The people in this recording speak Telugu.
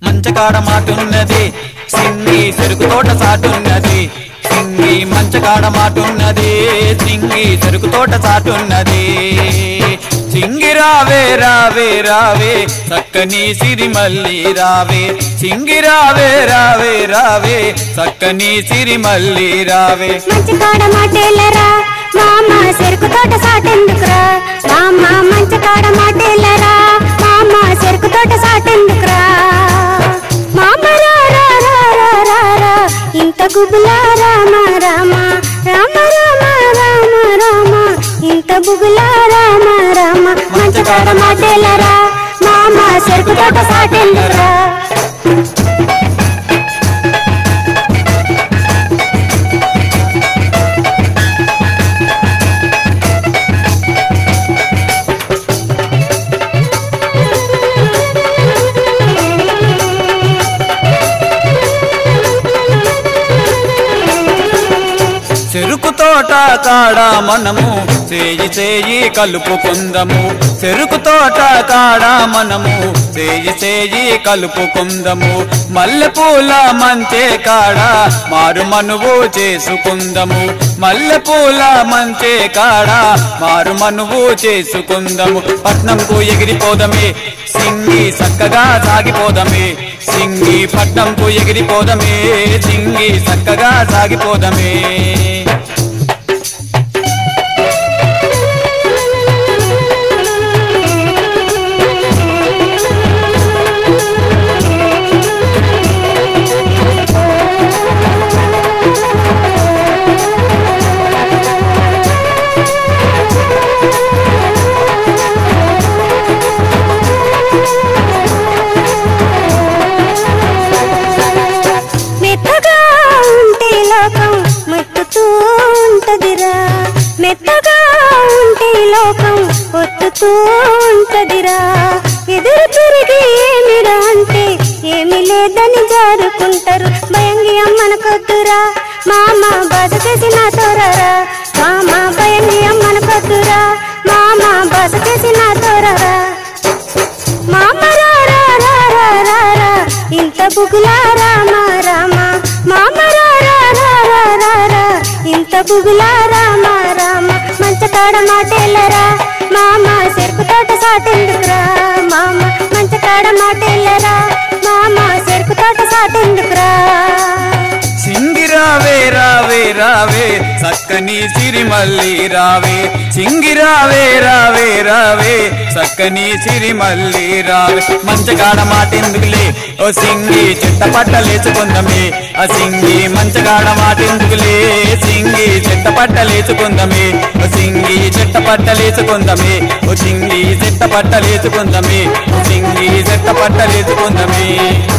మంచకాడ మాటున్నది సింగి చెరుకు తోట సాటున్నది సింగి మంచకాడ మాటున్నది సింగి చెరుకు తోట సాటున్నది సింగి రావే రావే రావే చక్కని సిరి మల్లి రావే సింగి రావే రావే రావే చక్కని సిరి మల్లి రావే మంచి కాడ మాటేలరా మామ చెరుకు తోట సాటెందుకురా మామ మంచి కాడ మాటేలరా మామ చెరుకు తోట సాటెందుకురా మామ రా రా రా రా రా రా ఇంత గుబులా రామ రామ రామ రామ రామ రామ ఇంత బుగులా రామ రామ మంచి కాడ మాటేలరా మామ చెరుకు తోట సాటెందుకురా చెరుకు తోట కాడ మనము చేయి చేయి కలుపుకుందము చెరుకు తోట కాడ మనము చేయి చేయి కలుపుకుందము మల్లెపూల మంచే కాడ మారు మనువు చేసుకుందము మల్లెపూల మంచే కాడ మారు మనువు చేసుకుందము పట్నంకు ఎగిరిపోదమే సింగి చక్కగా సాగిపోదమే సింగి పట్నంకు ఎగిరిపోదమే సింగి చక్కగా సాగిపోదమే మెత్తగా ఉంటే లోకం ముట్టుతూ ఉంటదిరా మెత్తగా ఉంటే లోకం ఒత్తుతూ ఉంటదిరా ఎదురు తిరిగి ఏమిరా అంటే ఏమి లేదని జారుకుంటారు భయంగి అమ్మనకొద్దురా మామ బాధ చేసి నా తోరరా మామ భయంగి అమ్మనకొద్దురా మామ బాధ చేసి నా తోరరా మామ రా రా రా రా రా రా ఇంత బుగులా రామ రామ మామ రా రా రా రా రా రా ఇంత బుగులా రామ రామ మంచకాడ మాటేలరా మామ చెరుకు తోట సాటెందుకురా మామ మంచకాడ మాటేలరా మామ చెరుకు తోట సాటెందుకురా సింగి రావే రావే రావే చక్కని సిరిమల్లి రావే సింగి రావే రావే రావే చక్కని సిరిమల్లి రావే మంచగాడ మాటెందుకులే ఓ సింగి చెట్ట పట్టలేచుకుందమే ఆ సింగి మంచగాడ మాటెందుకులే సింగి చెట్ట పట్టలేచుకుందమే ఓ సింగి చెట్ట పట్టలేచుకుందమే ఓ సింగి చెట్ట పట్టలేచుకుందమే ఓ సింగి చెట్ట పట్టలేచుకుందమే